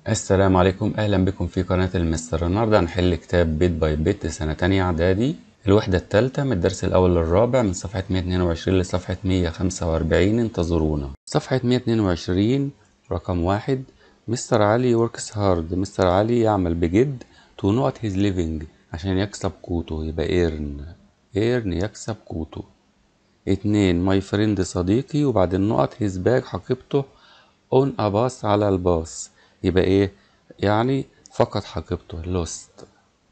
السلام عليكم اهلا بكم في قناة المستر النهاردة هنحل كتاب بيت باي بيت سنة تانية اعدادي الوحدة التالتة من الدرس الاول للرابع من صفحة 122 لصفحة 145 انتظرونا صفحة 122 رقم واحد مستر علي works hard مستر علي يعمل بجد to not his living عشان يكسب قوته يبقى earn earn يكسب قوته اتنين my friend صديقي وبعدين نقط his bag حقيبته on a bus على الباص يبقى ايه يعني فقد حقيبته lost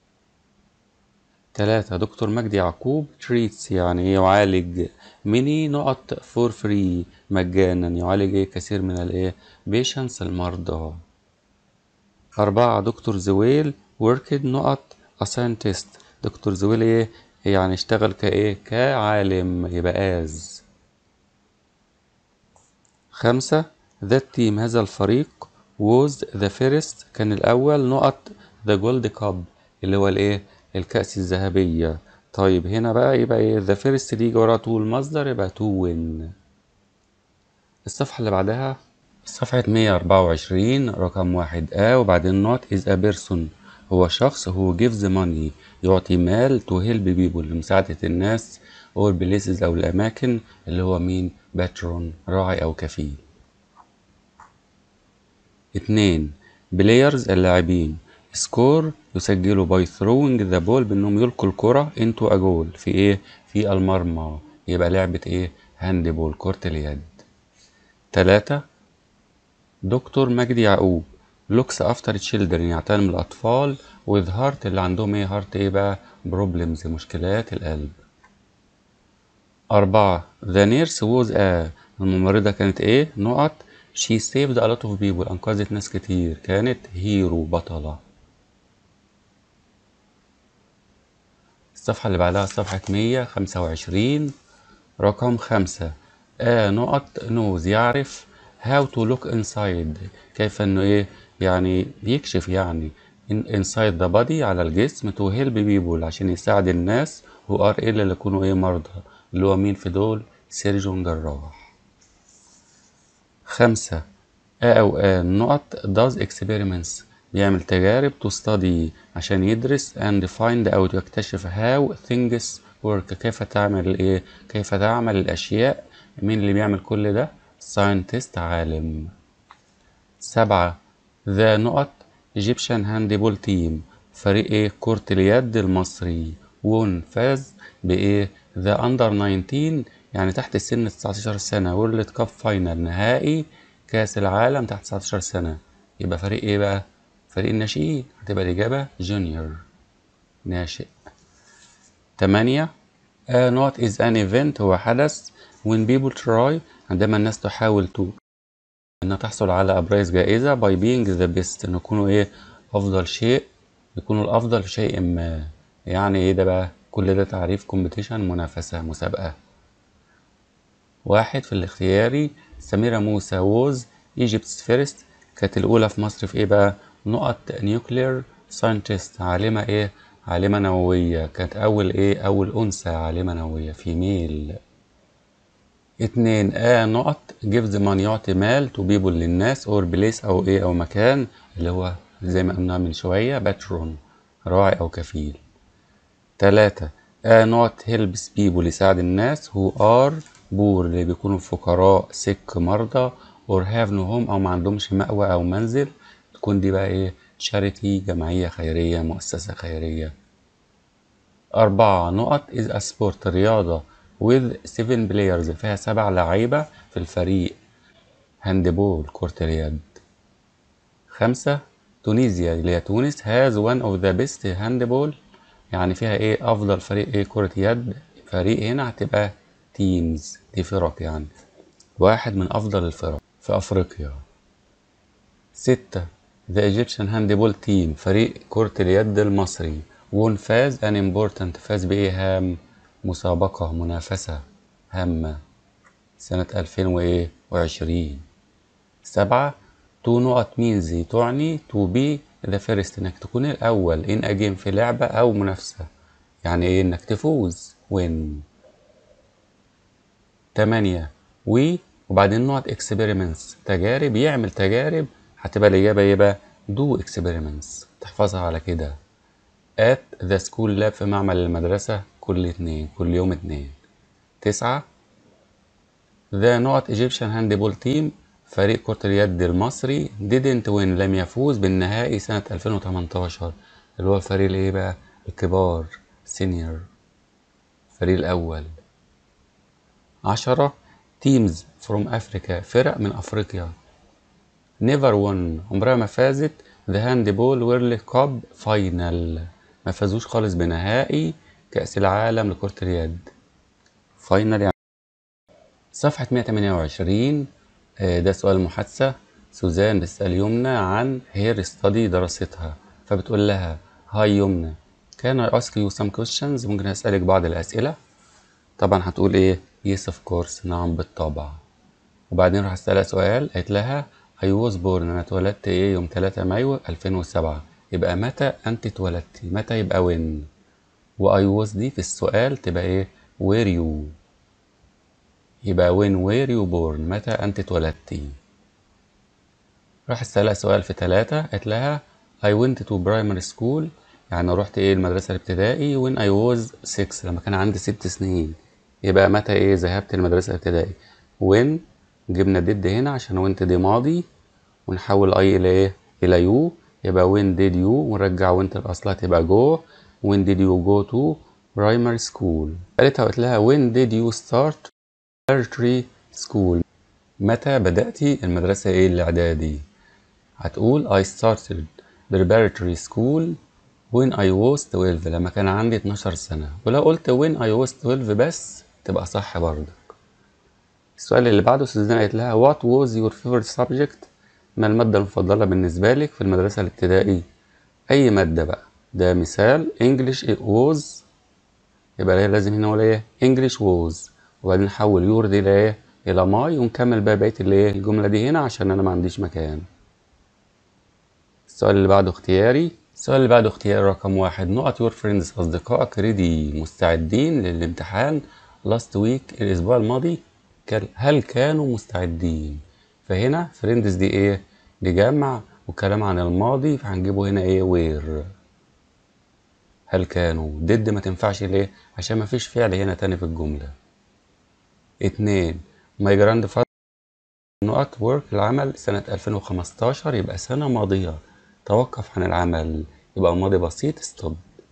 تلاتة دكتور مجدي يعقوب treats يعني يعالج ميني نقط for free مجانا يعالج ايه كثير من الايه patients المرضى أربعة دكتور زويل worked نقط a scientist دكتور زويل ايه يعني اشتغل كايه كعالم يبقى as خمسة that team هذا الفريق was the first كان الأول نقط the gold cup اللي هو الإيه الكأس الذهبية طيب هنا بقى يبقى إيه the first دي وراه to المصدر يبقى to win الصفحة اللي بعدها صفحة 124 رقم واحد A وبعدين not is a person هو شخص هو gives money يعطي مال to help people لمساعدة الناس or places أو الأماكن اللي هو مين patron راعي أو كفيل اتنين بلايرز اللاعبين سكور يسجلوا باي ثروينج ذا بول بانهم يلقوا الكرة انتو اجول في ايه في المرمى يبقى لعبة ايه هاند بول كرة اليد تلاتة دكتور مجدي يعقوب لوكس افتر تشيلدرن يعتنم الاطفال وذ هارت اللي عندهم ايه هارت ايه بقى بروبلمز مشكلات القلب أربعة ذا نيرس ووز ا الممرضة كانت ايه نقط She saved a lot of people أنقذت ناس كتير كانت هيرو بطلة الصفحة اللي بعدها صفحة 125 رقم خمسة آ نقط نوز يعرف how to look inside كيف انه ايه يعني يكشف يعني inside the body على الجسم to help people عشان يساعد الناس who are ill اللي يكونوا ايه مرضى اللي هو مين في دول سيرجون جراح خمسة A أو A نقط does experiments بيعمل تجارب to study عشان يدرس and find out يكتشف how things work كيف تعمل ايه كيف تعمل الأشياء مين اللي بيعمل كل ده scientist عالم سبعة ذا نقط Egyptian handball team فريق ايه كرة اليد المصري won فاز بايه ذا under 19 يعني تحت السن 19 سنة وورلد كاب فاينل نهائي كأس العالم تحت 19 سنة يبقى فريق ايه بقى؟ فريق الناشئين هتبقى الإجابة جونيور ناشئ تمانية A not is an event هو حدث when people try عندما الناس تحاول تو انها تحصل على ابراز جائزة by being the best ان يكونوا ايه افضل شيء يكونوا الافضل في شيء ما يعني ايه ده بقى كل ده تعريف كومبيتيشن منافسة مسابقة واحد في الاختياري سميرة موسى ووز ايجيبتس فيرست كانت الأولى في مصر في ايه بقى نقط نيوكلير ساينتست عالمة ايه عالمة نووية كانت أول ايه أول أنثى عالمة نووية فيميل اتنين آ نقط جيفز مان يعطي مال تو بيبول للناس اور بليس أو ايه أو مكان اللي هو زي ما قلنا من شوية باترون راعي أو كفيل تلاتة آ نوت هيلبس بيبول يساعد الناس هو ار بور اللي بيكونوا فقراء سك مرضى or have no home أو ما عندهمش مأوى أو منزل تكون دي بقى إيه charity جمعية خيرية مؤسسة خيرية أربعة نقط is a sport رياضة with seven players فيها سبع لعيبة في الفريق هاندبول كرة اليد خمسة تونيزيا اللي هي تونس has one of the best handball يعني فيها ايه افضل فريق ايه كرة يد فريق هنا هتبقى تيمز دي فرق يعني واحد من أفضل الفرق في أفريقيا ستة The Egyptian Handball Team فريق كرة اليد المصري won فاز an important فاز بإيه هام مسابقة منافسة هامة سنة ألفين وإيه وعشرين سبعة تو نقط مينزي تعني to be the first إنك تكون الأول in a game في لعبة أو منافسة يعني إيه إنك تفوز win تمانية و وبعدين نقط اكسبيرمنتس تجارب يعمل تجارب هتبقى الإجابة إيه بقى do experiments تحفظها على كده at the school lab في معمل المدرسة كل اتنين كل يوم اتنين تسعة The not Egyptian handball team فريق كرة اليد المصري didn't win لم يفوز بالنهائي سنة 2018 اللي هو الفريق الايه بقى الكبار سينيور الفريق الأول عشرة teams from Africa فرق من أفريقيا never won عمرها ما فازت the handball world cup final ما فازوش خالص بنهائي كأس العالم لكرة اليد فاينل يعني صفحة 128 آه، ده سؤال محادثة سوزان بتسأل يمنى عن هير ستادي دراستها فبتقول لها هاي يمنى كان I ask you some questions ممكن أسألك بعض الأسئلة طبعا هتقول ايه yes of course نعم بالطبع وبعدين راح أسألها سؤال قالت لها I was born أنا اتولدت ايه يوم 3 مايو 2007 يبقى متى أنت اتولدتي متى يبقى when و I was دي في السؤال تبقى ايه where you يبقى when were you born متى أنت اتولدتي راح أسألها سؤال في ثلاثة قالت لها I went to primary school يعني رحت ايه المدرسة الابتدائي when I was six لما كان عندي ست سنين يبقى متى ايه ذهبت المدرسة الابتدائي when جبنا did هنا عشان went دي ماضي ونحول اي الى ايه الى يو يبقى when did you ونرجع went لأصلها تبقى go when did you go to primary school قالتها وقلت لها when did you start preparatory school متى بدأتي المدرسة ايه الإعدادي هتقول I started preparatory school when I was 12 لما كان عندي 12 سنة ولو قلت when I was 12 بس تبقى صح برضك السؤال اللي بعده سوزان قالت لها what was your favorite subject ما المادة المفضلة بالنسبة لك في المدرسة الابتدائي أي مادة بقى ده مثال English it was يبقى لازم هنا نقول ايه English was وبعدين نحول يور دي لايه الى ماي ونكمل بقى بقيه الايه الجمله دي هنا عشان انا ما عنديش مكان السؤال اللي بعده اختياري السؤال اللي بعده اختياري رقم واحد نقط يور فريندز اصدقائك ريدي مستعدين للامتحان لاست ويك الاسبوع الماضي هل كانوا مستعدين فهنا فريندز دي ايه دي جمع وكلام عن الماضي فهنجيبه هنا ايه وير هل كانوا ديد ما تنفعش ليه عشان ما فيش فعل هنا تاني في الجمله اتنين ماي جراند فاذر نقط ورك العمل سنة 2015 يبقى سنة ماضية توقف عن العمل يبقى ماضي بسيط ستوب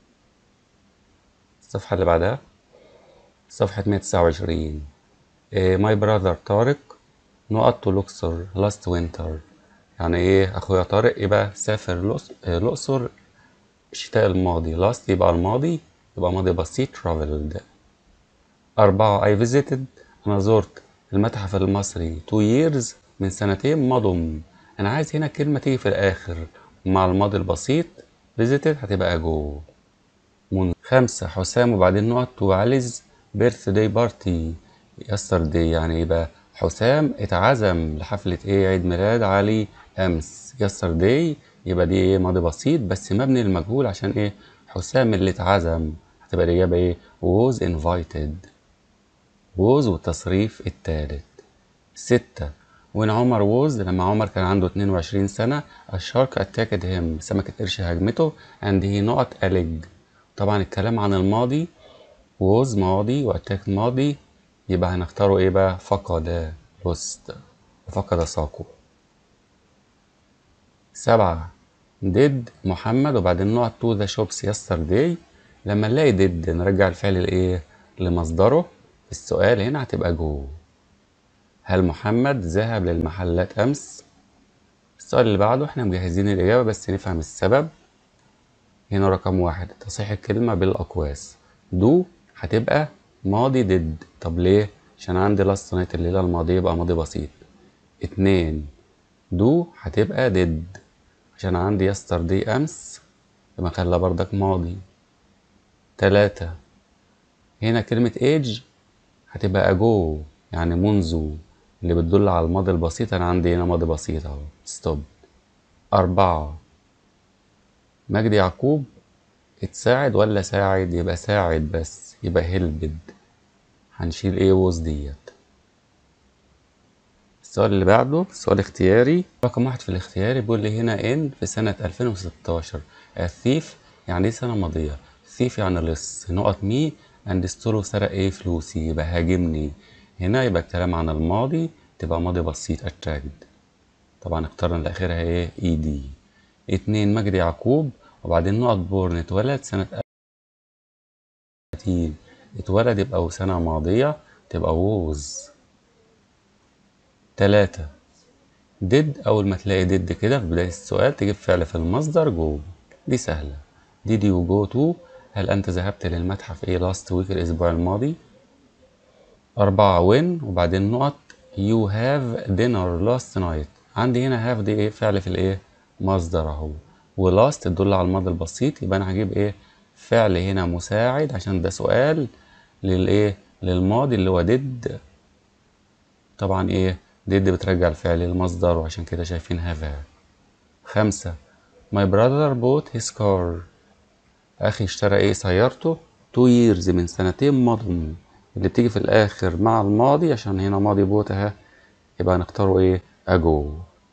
الصفحة اللي بعدها صفحة 129 ماي براذر طارق نقط تو لوكسور لاست وينتر يعني ايه اخويا طارق يبقى سافر الاقصر الشتاء الماضي لاست يبقى الماضي يبقى ماضي بسيط traveled أربعة I visited أنا زرت المتحف المصري two years من سنتين مضوا أنا عايز هنا كلمة تيجي في الآخر مع الماضي البسيط visited هتبقى جو من خمسة حسام وبعدين نقط تو عليز بيرث داي بارتي يسترداي يعني يبقى حسام اتعزم لحفلة ايه عيد ميلاد علي أمس يسترداي يبقى دي ايه ماضي بسيط بس مبني للمجهول عشان ايه حسام اللي اتعزم هتبقى الإجابة ايه was invited ووز والتصريف التالت ستة وين عمر ووز لما عمر كان عنده 22 سنة الشارك اتاكد هيم سمكة قرش هاجمته and he نقط ألج طبعا الكلام عن الماضي ووز ماضي واتاك ماضي يبقى هنختاره ايه بقى فقد لوست فقد ساقه سبعة ديد محمد وبعدين نقط تو ذا شوبس يسترداي لما نلاقي ديد نرجع الفعل لايه لمصدره السؤال هنا هتبقى جو هل محمد ذهب للمحلات أمس؟ السؤال اللي بعده احنا مجهزين الإجابة بس نفهم السبب هنا رقم واحد تصحيح الكلمة بالأقواس دو هتبقى ماضي ديد طب ليه؟ عشان عندي لاست نايت الليلة الماضية يبقى ماضي بسيط اتنين دو هتبقى ديد عشان عندي يستر دي أمس يبقى خلى بردك ماضي تلاتة هنا كلمة ايج هتبقى أجو يعني منذ اللي بتدل على الماضي البسيط أنا عندي هنا ماضي بسيط أهو ستوب أربعة مجدي يعقوب اتساعد ولا ساعد يبقى ساعد بس يبقى هلبد هنشيل ايه ووز ديت السؤال اللي بعده سؤال اختياري رقم واحد في الاختياري بيقول لي هنا ان في سنة 2016 الثيف يعني ايه سنة ماضية ثيف يعني لص نقط مي اند ستولو سرق ايه فلوسي يبقى هاجمني هنا يبقى الكلام عن الماضي تبقى ماضي بسيط اتراكد طبعا اخترنا اللي اخرها ايه اي دي اتنين مجدي يعقوب وبعدين نقط بورن اتولد سنة 30 اتولد يبقى سنة ماضية تبقى ووز تلاتة ديد أول ما تلاقي ديد كده في بداية السؤال تجيب فعل في المصدر جو دي سهلة did you go to هل أنت ذهبت للمتحف إيه last week الأسبوع الماضي أربعة when وبعدين نقط you have dinner last night عندي هنا have دي إيه فعل في الإيه مصدر أهو ولاست تدل على الماضي البسيط يبقى أنا هجيب إيه فعل هنا مساعد عشان ده سؤال للإيه للماضي اللي هو did طبعا إيه did بترجع الفعل للمصدر وعشان كده شايفين have خمسة my brother bought his car أخي اشترى إيه سيارته two years من سنتين مضوا اللي بتيجي في الآخر مع الماضي عشان هنا ماضي بوت أهي يبقى هنختاره إيه ago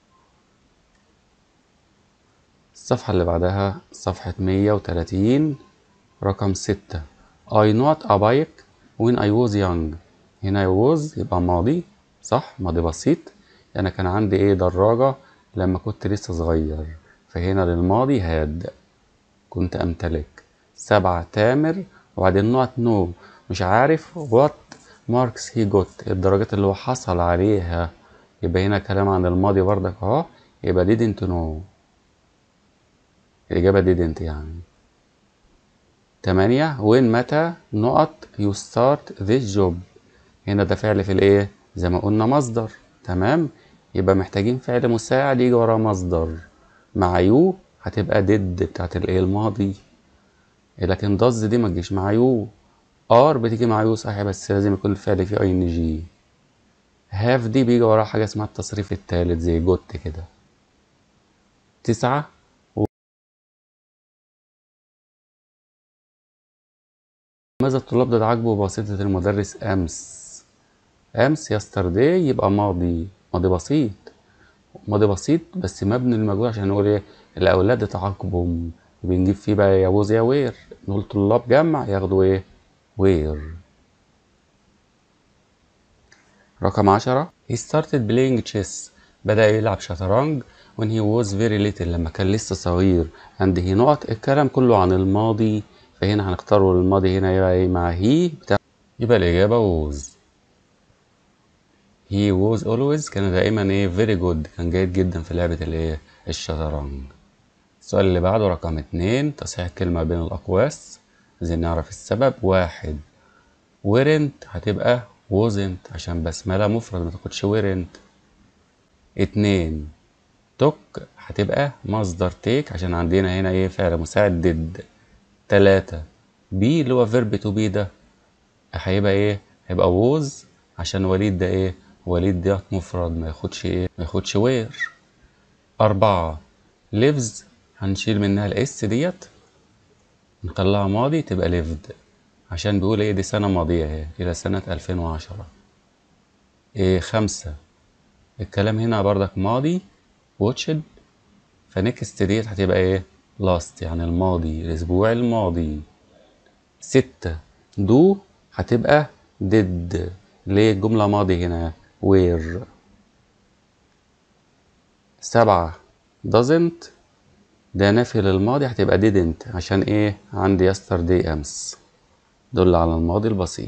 الصفحة اللي بعدها صفحة مية وتلاتين رقم ستة I not a bike when I was young هنا was يبقى ماضي صح ماضي بسيط أنا كان عندي إيه دراجة لما كنت لسه صغير فهنا للماضي هاد كنت أمتلك سبعة تامر وبعدين نقط نو مش عارف وات ماركس هي جوت الدرجات اللي هو حصل عليها يبقى هنا كلام عن الماضي بردك اهو يبقى didn't know الإجابة didn't يعني تمانية وين متى نقط you start this job هنا ده فعل في الايه زي ما قلنا مصدر تمام يبقى محتاجين فعل مساعد يجي وراه مصدر مع يو هتبقى ديد بتاعت الايه الماضي لكن داز دي ما تجيش مع يو ار بتيجي مع يو صحيح بس لازم يكون الفعل فيه اي ان جي هاف دي بيجي وراها حاجه اسمها التصريف التالت زي جوت كده تسعة ماذا الطلاب ده عاجبه بواسطة المدرس أمس أمس يسترداي يبقى ماضي ماضي بسيط ماضي بسيط بس مبني للمجهول عشان نقول ايه الأولاد تعاقبهم بنجيب فيه بقى يا ووز يا وير نقول طلاب جمع ياخدوا ايه وير رقم عشرة he started playing chess بدأ يلعب شطرنج when he was very little لما كان لسه صغير and he نقط الكلام كله عن الماضي فهنا هنختاره الماضي هنا يبقى ايه مع هي بتاع يبقى الإجابة was he was always كان دائما ايه very good كان جيد جدا في لعبة الايه الشطرنج السؤال اللي بعده رقم اتنين تصحيح كلمة بين الأقواس عايزين نعرف السبب واحد weren't هتبقى wasn't عشان بسملة مفرد ما تاخدش weren't اتنين took هتبقى مصدر take عشان عندنا هنا ايه فعل مساعد did تلاتة بي اللي هو verb to be ده هيبقى ايه هيبقى was عشان وليد ده ايه وليد ده مفرد ما ياخدش ايه ما ياخدش وير أربعة lives هنشيل منها الاس ديت نخليها ماضي تبقى lived عشان بيقول ايه دي سنة ماضية اهي إلى سنة ألفين وعشرة إيه خمسة الكلام هنا بردك ماضي watched فنكست ديت هتبقى ايه last يعني الماضي الأسبوع الماضي ستة do هتبقى did ليه الجملة ماضي هنا where سبعة doesn't ده نفي للماضي هتبقى didn't عشان ايه عندي yesterday أمس دل على الماضي البسيط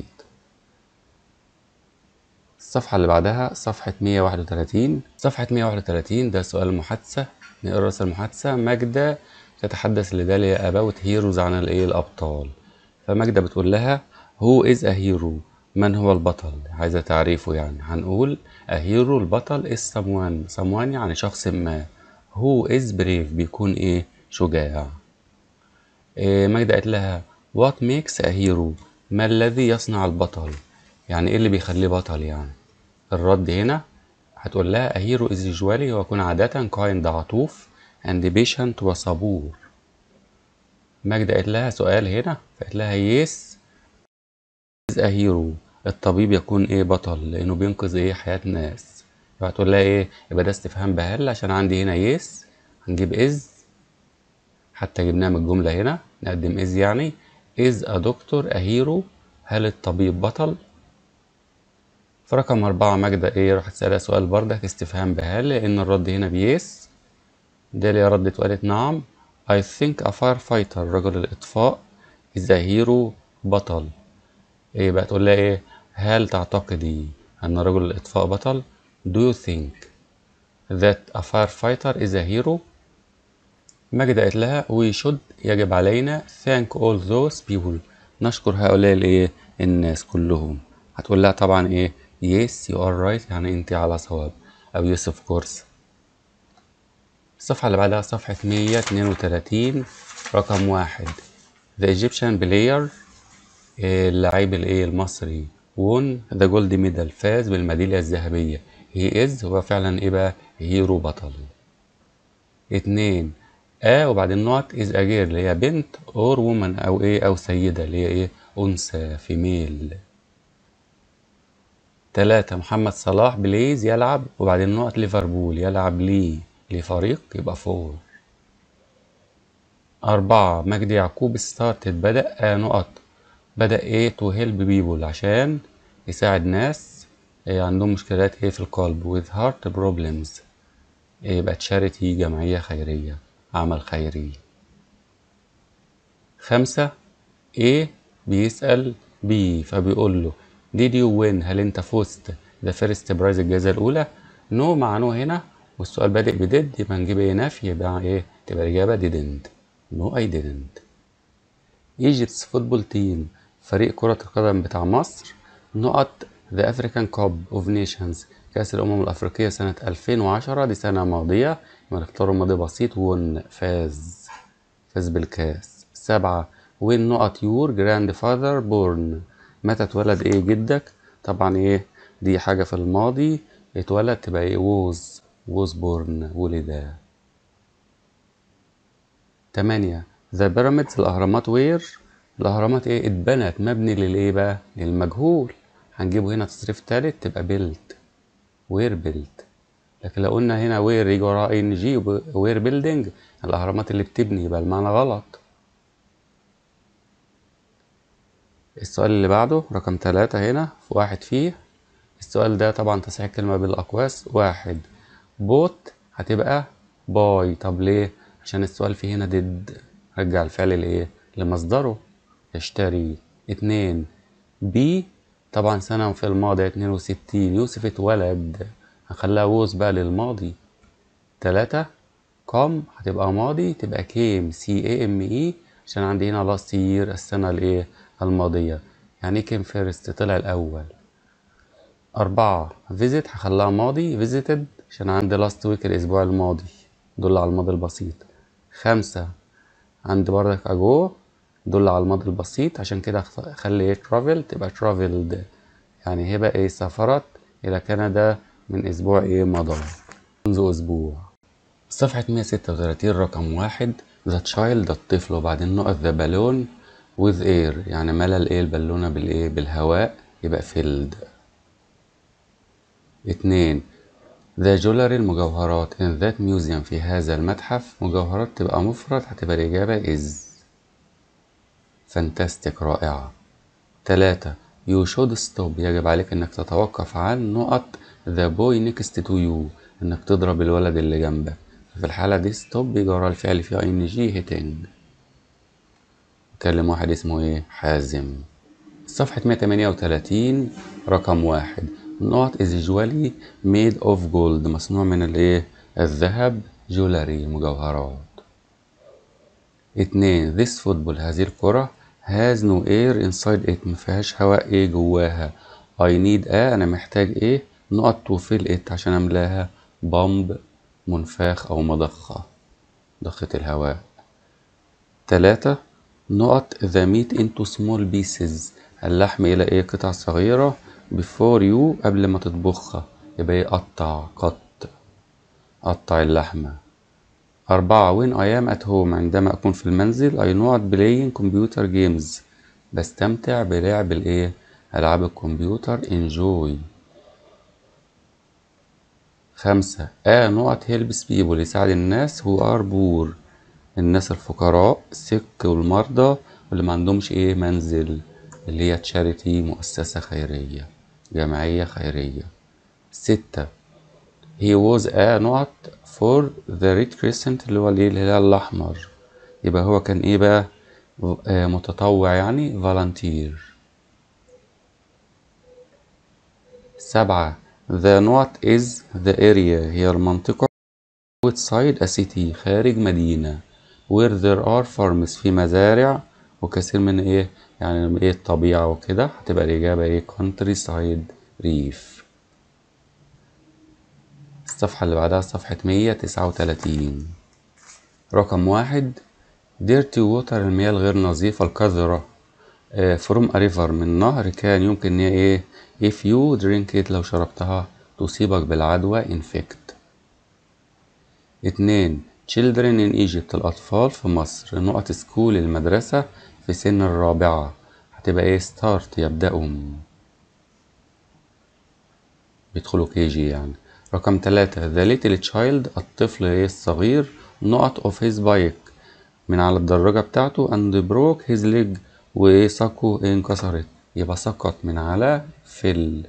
الصفحة اللي بعدها صفحة 131 صفحة 131 ده سؤال محادثة نقرا المحادثة ماجدة تتحدث لداليا about heroes عن الايه الأبطال فماجدة بتقول لها who is a hero من هو البطل عايزة تعريفه يعني هنقول a hero البطل is someone someone يعني شخص ما who is brave بيكون ايه شجاع إيه ماجدة قالت لها what makes a hero ما الذي يصنع البطل يعني ايه اللي بيخليه بطل يعني الرد هنا هتقول لها a hero is usually هو يكون عادة kind عطوف and patient وصبور ماجدة قالت لها سؤال هنا فقالت لها yes is a hero الطبيب يكون ايه بطل لانه بينقذ ايه حياة ناس يبقى تقول لها ايه يبقى ده استفهام بهل عشان عندي هنا يس هنجيب از حتى جبناها من الجملة هنا نقدم از يعني از ا دكتور ا هيرو هل الطبيب بطل في رقم أربعة ماجدة ايه راح تسألها سؤال بردك استفهام بهل لأن الرد هنا بيس داليا ردت وقالت نعم I think a firefighter رجل الإطفاء is a hero بطل ايه بقى تقول لها ايه هل تعتقدي أن رجل الإطفاء بطل Do you think that a firefighter is a hero ماجدة قالت لها we should يجب علينا thank all those people نشكر هؤلاء الايه الناس كلهم هتقول لها طبعا ايه yes you are right يعني انت على صواب او yes of course الصفحة اللي بعدها صفحة 132 رقم واحد The Egyptian player اللاعب الايه المصري won the gold medal فاز بالميدالية الذهبية he is هو فعلا ايه بقى هيرو بطل اتنين ا وبعدين نقط is a girl اللي هي بنت or woman او ايه او سيدة اللي هي ايه انثى فيميل تلاتة محمد صلاح بليز يلعب وبعدين نقط ليفربول يلعب ليه لفريق يبقى فور أربعة مجدي يعقوب ستارتد بدأ نقط بدأ ايه تو هيلب بيبول عشان يساعد ناس إيه عندهم مشكلات ايه في القلب with heart problems إيه يبقى تشاريتي جمعية خيرية عمل خيري خمسة ايه بيسأل بي فبيقول له did you win هل انت فزت the first prize الجائزة الأولى نو no مع نو هنا والسؤال بادئ بديد يبقى نجيب ايه نفي يبقى ايه تبقى الإجابة didn't no I didn't Egypt's football team فريق كرة القدم بتاع مصر نقط The African Cup of Nations كأس الأمم الأفريقية سنة 2010 دي سنة ماضية نختار ماضي بسيط ون فاز فاز بالكاس سبعة وين نقط يور جراند فاذر بورن متى اتولد ايه جدك طبعا ايه دي حاجة في الماضي اتولد تبقى ايه ووز ووز بورن ولد تمانية ذا بيراميدز الأهرامات وير الأهرامات ايه اتبنت مبني للايه بقى للمجهول هنجيبه هنا تصريف تالت تبقى بيلت وير بيلت لكن لو قلنا هنا وير يجي وراها ان جي وير بيلدينج الاهرامات اللي بتبني يبقى المعنى غلط السؤال اللي بعده رقم ثلاثة هنا في واحد فيه السؤال ده طبعا تصحيح كلمة بالأقواس واحد بوت هتبقى باي طب ليه عشان السؤال فيه هنا ديد رجع الفعل لايه لمصدره يشتري اتنين بي طبعا سنة في الماضي اتنين وستين يوسف اتولد هخليها ووز بقى للماضي تلاتة كم هتبقى ماضي تبقى كيم سي اي ام اي عشان عندي هنا لاست يير السنة الايه الماضية يعني كيم فيرست طلع الأول أربعة فيزيت هخليها ماضي فيزيتد عشان عندي لاست ويك الأسبوع الماضي دل على الماضي البسيط خمسة عندي بردك أجو دل على الماضي البسيط عشان كده أخلي ايه ترافل تبقى ترافلد يعني هي بقى ايه سافرت إلى كندا من أسبوع إيه مضى منذ أسبوع صفحة 136 رقم واحد ذا تشايلد الطفل وبعدين نقط ذا بالون with air يعني ملى الإيه البالونة بالإيه بالهواء يبقى filled اتنين ذا جولري المجوهرات in that museum في هذا المتحف مجوهرات تبقى مفرد هتبقى الإجابة is فانتاستيك رائعة تلاتة you should stop يجب عليك انك تتوقف عن نقط the boy next to you انك تضرب الولد اللي جنبك في الحالة دي stop بيجي ورا الفعل فيها ing hitting كلم واحد اسمه ايه حازم صفحة 138 رقم واحد نقط is usually made of gold مصنوع من الايه الذهب جولري مجوهرات اتنين this football هذه الكرة has no air inside it مفيهاش هواء ايه جواها I need a انا محتاج ايه نقط to fill it عشان املاها بامب منفاخ او مضخة ضخة الهواء تلاتة نقط the meat into small pieces اللحم إلى إيه قطع صغيرة before you قبل ما تطبخها يبقى إيه قطع قط قطع اللحمة أربعة when I am at home عندما أكون في المنزل I not playing computer games بستمتع بلعب الإيه ألعاب الكمبيوتر enjoy خمسة a نقط helps people يساعد الناس who are poor الناس الفقراء sick والمرضى واللي ما عندهمش ايه منزل اللي هي charity مؤسسة خيرية جمعية خيرية ستة he was a نقط for the red crescent اللي هو الايه الهلال الأحمر يبقى هو كان ايه بقى آه، متطوع يعني volunteer سبعة the نقط is the area هي المنطقة outside a city خارج مدينة where there are farms في مزارع وكثير من ايه يعني ايه الطبيعة وكده هتبقى الإجابة ايه countryside reef الصفحة اللي بعدها صفحة مية تسعة وتلاتين رقم واحد dirty water المياه الغير نظيفة القذرة آه، from a river من نهر كان يمكن ان هي ايه if you drink it لو شربتها تصيبك بالعدوى infect اتنين children in Egypt الأطفال في مصر نقط سكول المدرسة في سن الرابعة هتبقى ايه start يبدأهم بيدخلوا كي جي يعني رقم تلاتة the little child الطفل ايه الصغير نقط of his bike من على الدراجة بتاعته and broke his leg وساقه إيه انكسرت يبقى سقط من على فل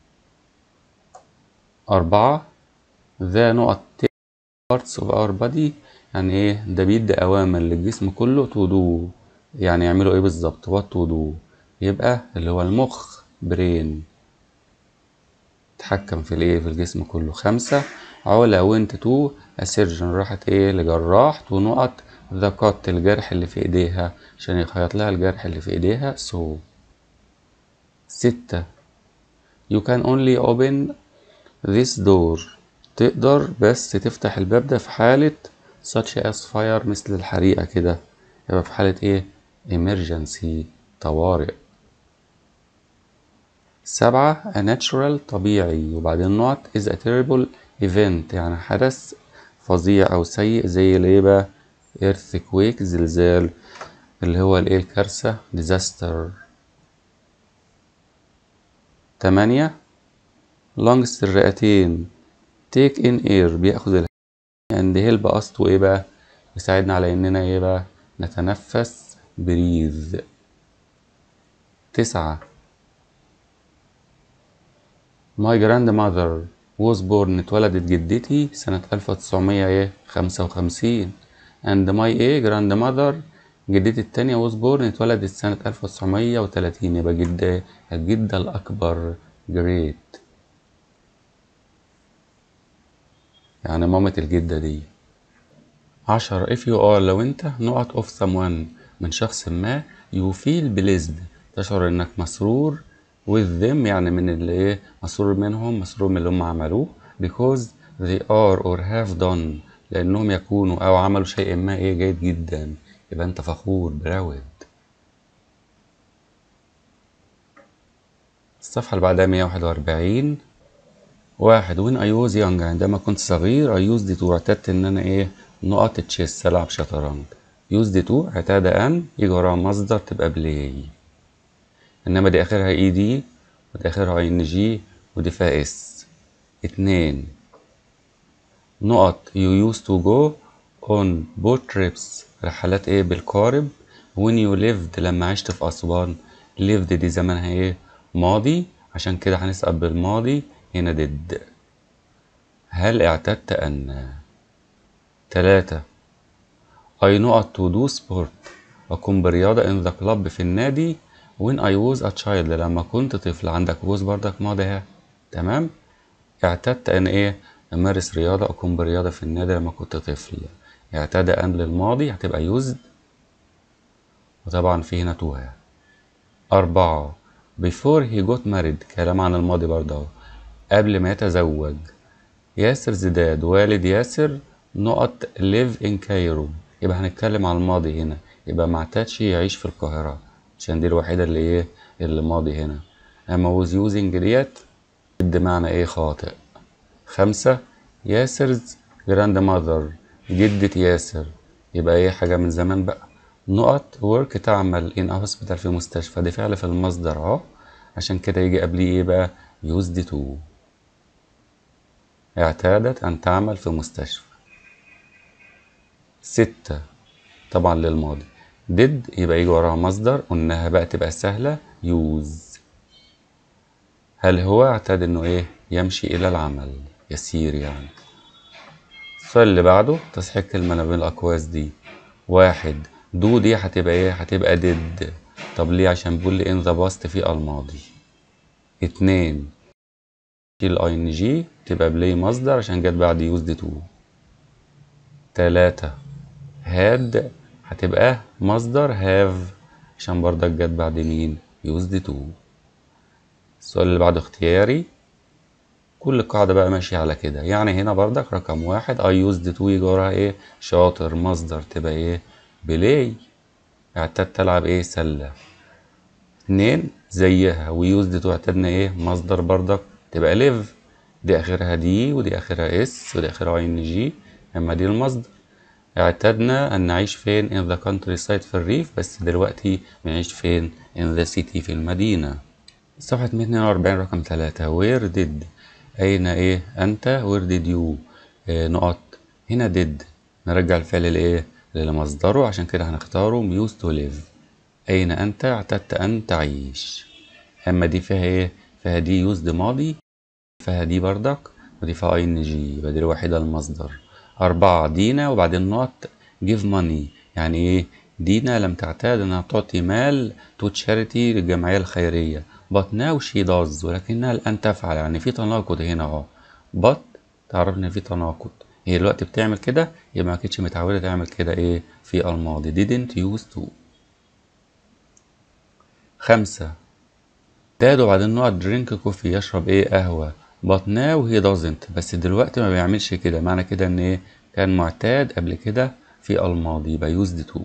أربعة ذا نقط parts of our body يعني ايه ده بيدي أوامر للجسم كله to do يعني يعملوا ايه بالظبط what to do يبقى اللي هو المخ برين تحكم في الايه في الجسم كله خمسة علا وانت تو اسيرجن راحت ايه لجراح ونقط ذا كات الجرح اللي في ايديها عشان يخيط لها الجرح اللي في ايديها سو ستة you can only open this door تقدر بس تفتح الباب ده في حالة such as fire مثل الحريقة كده يبقى في حالة ايه emergency طوارئ سبعة a natural طبيعي وبعدين نقط is a terrible event يعني حدث فظيع أو سيء زي الايه بقى earthquake زلزال اللي هو الايه الكارثة disaster تمانية lungs الرئتين take in air بياخد ال and help us to ايه بقى يساعدنا على اننا ايه بقى نتنفس breathe تسعة My grandmother was born اتولدت جدتي سنة ألف وتسعمية ايه خمسة وخمسين and my ايه grandmother جدتي التانية was born اتولدت سنة ألف وتسعمية وتلاتين يبقى جدة الجدة الأكبر great يعني مامة الجدة دي عشرة if you are لو انت نقط of someone من شخص ما you feel blessed تشعر انك مسرور with them يعني من اللي ايه مسرور منهم مسرور من اللي هم عملوه because they are or have done لانهم يكونوا او عملوا شيء ما ايه جيد جدا يبقى انت فخور براود الصفحة اللي بعدها 141 واحد وين اي ووز يونج عندما كنت صغير اي يوز دي تو اعتدت ان انا ايه نقط تشيس العب شطرنج يوز دي تو اعتاد ان يجي وراها مصدر تبقى بلاي انما دي اخرها اي دي ودي اخرها اي ان جي ودي فيها اس اتنين نقط يو يوز تو جو اون بوت تريبس رحلات ايه بالقارب when you lived لما عشت في اسوان lived دي زمانها ايه ماضي عشان كده هنسأل بالماضي هنا did هل اعتدت ان تلاتة I نقط to do sport أقوم برياضة in the club في النادي when I was a child لما كنت طفل عندك was بردك ماضي ها تمام اعتدت ان ايه امارس رياضة اقوم برياضة في النادي لما كنت طفل اعتدى ان للماضي هتبقى used وطبعا في هنا توها أربعة before he got married كلام عن الماضي برضه اهو قبل ما يتزوج ياسر زداد والد ياسر نقط live in Cairo يبقى هنتكلم عن الماضي هنا يبقى ما اعتادش يعيش في القاهرة عشان دي الوحيدة اللي ايه اللي ماضي هنا اما was using ديت بمعنى ايه خاطئ خمسة ياسر's grandmother جدة ياسر يبقى ايه حاجة من زمان بقى نقط work تعمل in a hospital في مستشفى دي فعل في المصدر اهو عشان كده يجي قبليه ايه بقى used to اعتادت أن تعمل في مستشفى ستة طبعا للماضي did يبقى يجي وراها مصدر قلناها بقى تبقى سهلة use هل هو اعتاد انه ايه يمشي الى العمل يسير يعني السؤال اللي بعده تصحيح كلمة ما بين الأقواس دي واحد دو دي هتبقى ايه هتبقى did طب ليه عشان بيقول لي in the past في الماضي اتنين الاي ان جي تبقى بلاي مصدر عشان جت بعد يوزد تو تلاتة هاد هتبقى مصدر هاف عشان برضك جت بعد مين يوزد تو السؤال اللي بعده اختياري كل قاعدة بقى ماشية على كده يعني هنا برضك رقم واحد اي يوزد تو يجي وراها ايه شاطر مصدر تبقى ايه بلاي اعتدت تلعب ايه سلة اتنين زيها ويوزد تو اعتدنا ايه مصدر برضك تبقى ليف دي اخرها دي ودي اخرها اس ودي اخرها اي ان جي اما دي المصدر اعتدنا ان نعيش فين in the countryside في الريف بس دلوقتي بنعيش فين in the city في المدينة صفحة 142 رقم 3 where did أين إيه أنت where did you إيه نقط هنا did نرجع الفعل لإيه لمصدره عشان كده هنختاره used to live أين أنت اعتدت أن تعيش أما دي فيها إيه فيها دي used ماضي فيها دي بردك ودي فيها اي ان جي يبقى دي الوحيدة المصدر أربعة دينا وبعدين نوت give money يعني إيه دينا لم تعتاد أنها تعطي مال تو تشاريتي للجمعية الخيرية but now she does ولكنها الآن تفعل يعني في تناقض هنا أهو but تعرف إن في تناقض هي دلوقتي بتعمل كده يبقى ما كانتش متعودة تعمل كده إيه في الماضي didn't used to خمسة داد وبعدين نقعد درينك كوفي يشرب ايه قهوة but now he doesn't بس دلوقتي ما بيعملش كده معنى كده ان ايه كان معتاد قبل كده في الماضي يبقى used to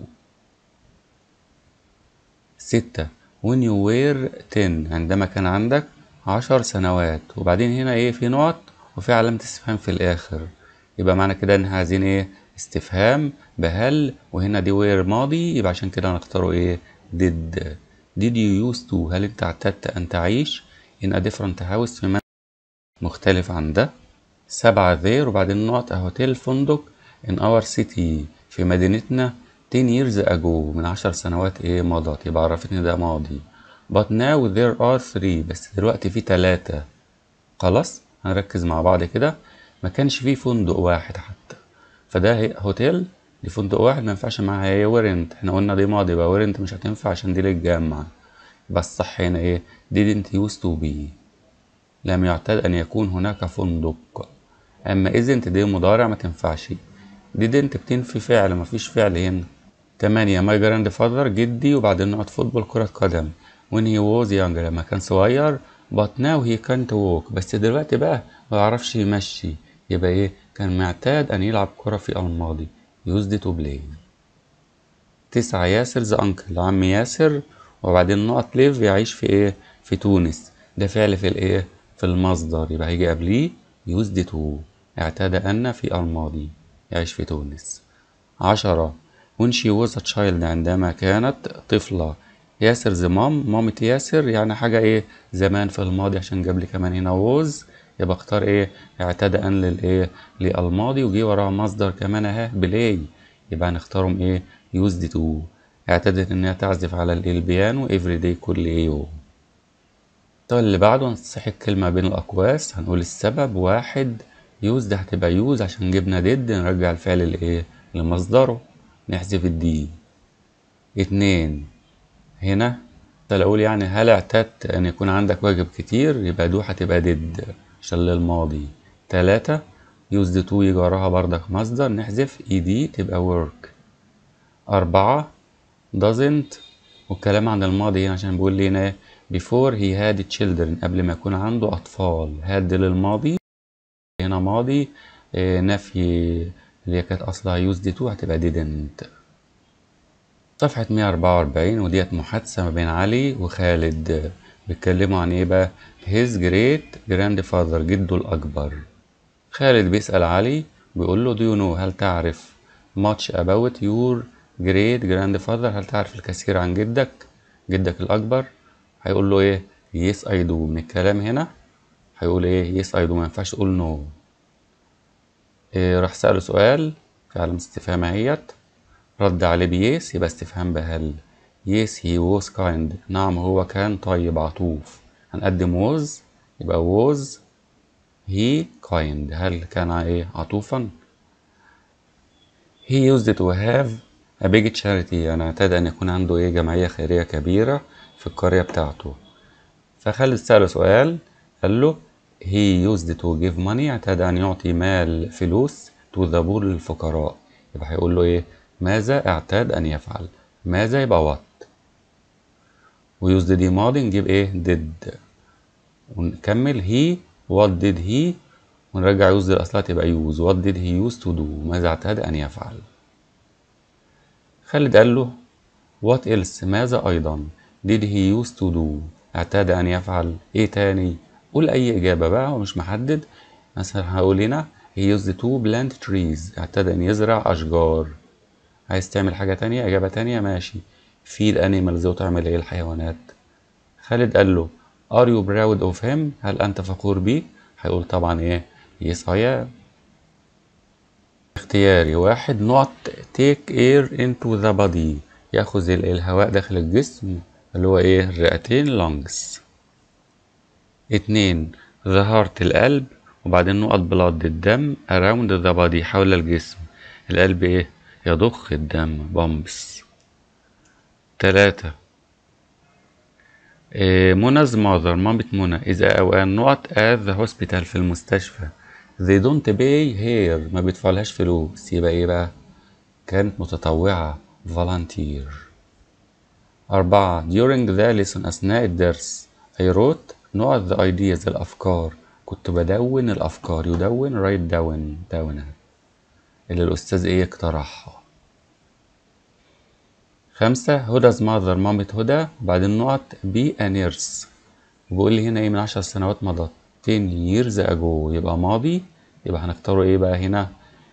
ستة when you were 10 عندما كان عندك عشر سنوات وبعدين هنا ايه في نقط وفي علامة استفهام في الآخر يبقى معنى كده ان عايزين ايه استفهام بهل وهنا دي were ماضي يبقى عشان كده هنختاره ايه did did you used to هل انت اعتدت ان تعيش in a different house في منزل مختلف عن ده سبعة there وبعدين نقط a hotel فندق in our city في مدينتنا 10 years ago من عشر سنوات ايه مضت يبقى عرفتني ده ماضي but now there are three بس دلوقتي في تلاتة خلاص هنركز مع بعض كده ما كانش فيه فندق واحد حتى فده هوتيل دي فندق واحد ما ينفعش معاها هي ورنت احنا قلنا دي ماضي يبقى ورنت مش هتنفع عشان دي للجامعة يبقى الصح هنا ايه didn't used to be لم يعتاد ان يكون هناك فندق اما isn't دي مضارع ما تنفعش didn't بتنفي فعل ما فيش فعل هنا تمانية my grandfather جدي وبعدين نقط فوتبول كرة قدم when he was young لما كان صغير but now he can't walk بس دلوقتي بقى ما بيعرفش يمشي يبقى ايه كان معتاد ان يلعب كرة في الماضي used to play تسعة ياسر ذا أنكل عم ياسر وبعدين نقط ليف يعيش في ايه في تونس ده فعل في الايه في المصدر يبقى هيجي قبليه used to اعتاد أن في الماضي يعيش في تونس عشرة when she was a child عندما كانت طفلة ياسر ذا مام مامة ياسر يعني حاجة ايه زمان في الماضي عشان جاب لي كمان هنا was يبقى اختار ايه اعتاد ان للايه للماضي وجي وراها مصدر كمان اهي بلاي يبقى هنختارهم ايه used to اعتادت انها تعزف على البيانو every day كل يوم السؤال اللي بعده هنصحح الكلمة بين الأقواس هنقول السبب واحد يوز ده هتبقى يوز عشان جبنا ديد نرجع الفعل لإيه لمصدره نحذف الدي اتنين هنا أقول يعني هل اعتدت أن يكون عندك واجب كتير يبقى دو هتبقى ديد عشان للماضي تلاتة يوز تو يجي وراها بردك مصدر نحذف اي دي تبقى work أربعة doesn't والكلام عن الماضي هنا عشان بيقول لي هنا before he had children قبل ما يكون عنده أطفال had للماضي هنا ماضي اه نفي اللي هي كانت أصلها used to هتبقى didn't صفحة 144 وديت محادثة ما بين علي وخالد بيتكلموا عن ايه بقى his great grandfather جده الأكبر خالد بيسأل علي بيقول له do you know هل تعرف much about your great grandfather هل تعرف الكثير عن جدك جدك الأكبر هيقول له ايه yes I do من الكلام هنا هيقول ايه yes I do ما ينفعش تقول no إيه راح سأله سؤال في علامة استفهام اهيت رد عليه بيس يبقى استفهام بهل يس هي was kind نعم هو كان طيب عطوف هنقدم was يبقى was he kind هل كان ايه عطوفا he used to have a big charity يعني اعتاد ان يكون عنده ايه جمعية خيرية كبيرة في القرية بتاعته فخالد سأله سؤال قال له he used to give money اعتاد ان يعطي مال فلوس to the poor للفقراء يبقى هيقول له ايه ماذا اعتاد ان يفعل ماذا يبقى what ويوزد دي ماضي نجيب ايه did ونكمل he what did he ونرجع يوز للأصلها تبقى use what did he use to do ماذا اعتاد أن يفعل خالد قال له what else ماذا أيضا did he use to do اعتاد أن يفعل إيه تاني قول أي إجابة بقى ومش محدد مثلا هقول هنا he used to plant trees اعتاد أن يزرع أشجار عايز تعمل حاجة تانية إجابة تانية ماشي في الأنيمالز وتعمل إيه الحيوانات خالد قال له are you proud of him هل أنت فخور بيه هيقول طبعا إيه yes I am اختياري واحد نقط take air into the body ياخذ الهواء داخل الجسم اللي هو ايه الرئتين lungs اتنين the heart القلب وبعدين نقط blood الدم around the body حول الجسم القلب ايه يضخ الدم بامبس تلاتة إيه منا's mother مامة منى إذا أوان نقط at the hospital في المستشفى they don't pay here ما بيدفعلهاش فلوس يبقى ايه بقى كانت متطوعة volunteer أربعة during the lesson أثناء الدرس I wrote نقط the ideas الأفكار كنت بدون الأفكار يدون write down down اللي الأستاذ إيه اقترحها خمسة هدى ماذر مامة هدى بعدين نقط بي a nurse وبيقول لي هنا إيه من عشر سنوات مضت 10 years ago يبقى ماضي يبقى هنختاره إيه بقى هنا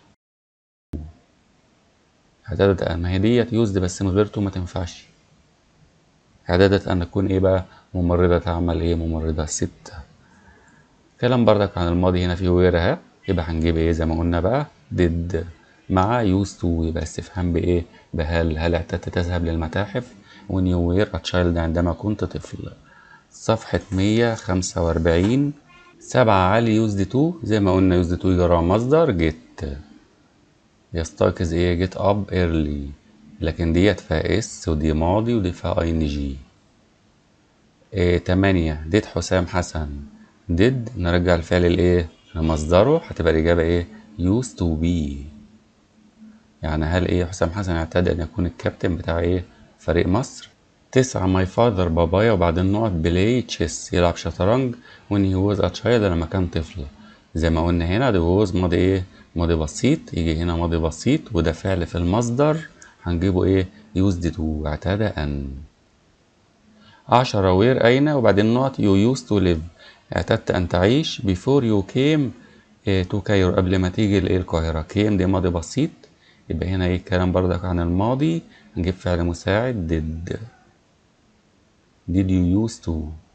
اعتادت أن هي ديت يوزد بس من غير تو ما تنفعش اعتادت أن تكون إيه بقى ممرضة تعمل إيه ممرضة ستة كلام بردك عن الماضي هنا في وير اهي يبقى هنجيب ايه زي ما قلنا بقى did مع used to يبقى استفهام بايه بهل هل اعتدت تذهب للمتاحف when you were a child عندما كنت طفل صفحة 145 سبعة علي used to زي ما قلنا used to يجي وراه مصدر get يستيقظ ايه get up early لكن ديت فيها اس ودي ماضي ودي فيها اي ان جي إيه تمانية ديت حسام حسن did نرجع الفعل الايه لمصدره هتبقى الإجابة ايه used to be يعني هل ايه حسام حسن اعتاد ان يكون الكابتن بتاع ايه فريق مصر تسعة ماي فاذر بابايا وبعدين نقط بلاي تشيس يلعب شطرنج when he was a child لما كان طفل زي ما قلنا هنا ده was ماضي ايه ماضي بسيط يجي هنا ماضي بسيط وده فعل في المصدر هنجيبه ايه used to اعتاد ان عشرة وير أين وبعدين نقط you used to live اعتدت أن تعيش before you came to كايرو قبل ما تيجي لإيه القاهرة came دي ماضي بسيط يبقى هنا ايه الكلام بردك عن الماضي نجيب فعل مساعد did did you used to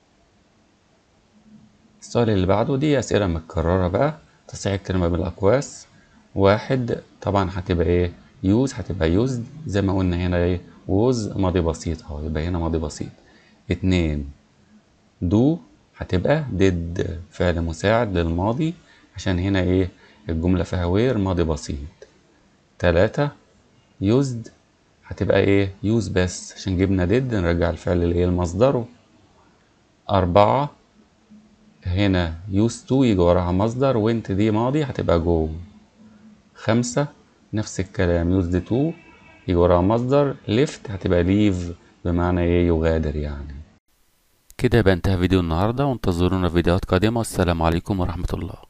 السؤال اللي بعده دي أسئلة متكررة بقى تصحيح الكلمة بالأقواس واحد طبعا هتبقى ايه use هتبقى used زي ما قلنا هنا ايه was ماضي بسيط اهو يبقى هنا ماضي بسيط اتنين do هتبقى did فعل مساعد للماضي عشان هنا ايه الجملة فيها وير ماضي بسيط تلاتة used هتبقى ايه use بس عشان جبنا did نرجع الفعل لايه لمصدره أربعة هنا used to يجي وراها مصدر went دي ماضي هتبقى go خمسة نفس الكلام used to يجي وراها مصدر left هتبقى leave بمعنى ايه يغادر يعني كده يبقى انتهى فيديو النهاردة وانتظرونا في فيديوهات قادمة والسلام عليكم ورحمة الله